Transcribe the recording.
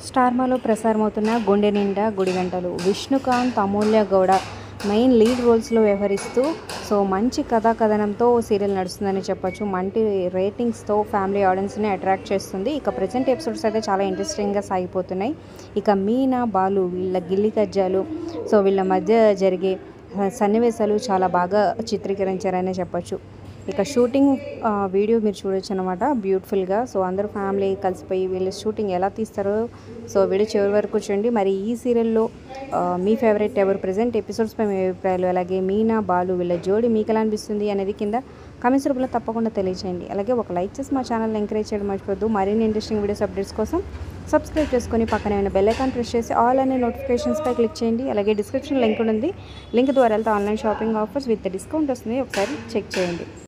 స్టార్మాలో ప్రసారమవుతున్న Gunde Ninda Gudigantalu Vishnukanth Amulya Gowda main lead రోల్స్లో వ్యవహరిస్తూ సో మంచి కథా కథనంతో సీరియల్ నడుస్తుందని చెప్పొచ్చు మంచి రేటింగ్స్తో ఫ్యామిలీ ఆడియన్స్ని అట్రాక్ట్ చేస్తుంది ఇక ప్రజెంట్ ఎపిసోడ్స్ అయితే చాలా ఇంట్రెస్టింగ్గా సాగిపోతున్నాయి ఇక మీనా బాలు వీళ్ళ గిల్లి కజ్జాలు సో వీళ్ళ మధ్య జరిగే ఆ, సన్నివేశాలు చాలా బాగా చిత్రీకరించారనే చెప్పొచ్చు ఇక షూటింగ్ ఆ, వీడియో మీరు చూడొచ్చు అనమాట బ్యూటిఫుల్గా సో అందరూ ఫ్యామిలీ కలిసిపోయి వీళ్ళు షూటింగ్ ఎలా తీస్తారో సో వీడియో చివరి వరకు చూడండి మరి ఈ సీరియల్లో ఆ, మీ ఫేవరెట్ ఎవరు ప్రజెంట్ ఎపిసోడ్స్పై మీ అభిప్రాయాలు అలాగే మీనా బాలు వీళ్ళ జోడి మీకు ఎలా అనిపిస్తుంది అనేది కింద కామెంట్స్ రూపంలో తప్పకుండా తెలియచేయండి అలాగే ఒక లైక్ చేసి మా ఛానల్ని ఎంకరేజ్ చేయడం మర్చిపోద్దు మరిన్ని ఇంట్రెస్టింగ్ వీడియోస్ అప్డేట్స్ కోసం సబ్స్క్రైబ్ చేసుకొని పక్కనే ఉన్న బెల్ ఐకాన్ ప్రెస్ చేసి ఆల్ అనే నోటిఫికేషన్స్పై క్లిక్ చేయండి అలాగే డిస్క్రిప్షన్ లింక్ ఉంది లింక్ ద్వారా వెళ్తే online shopping offers with discount వస్తుంది ఒకసారి చెక్ చేయండి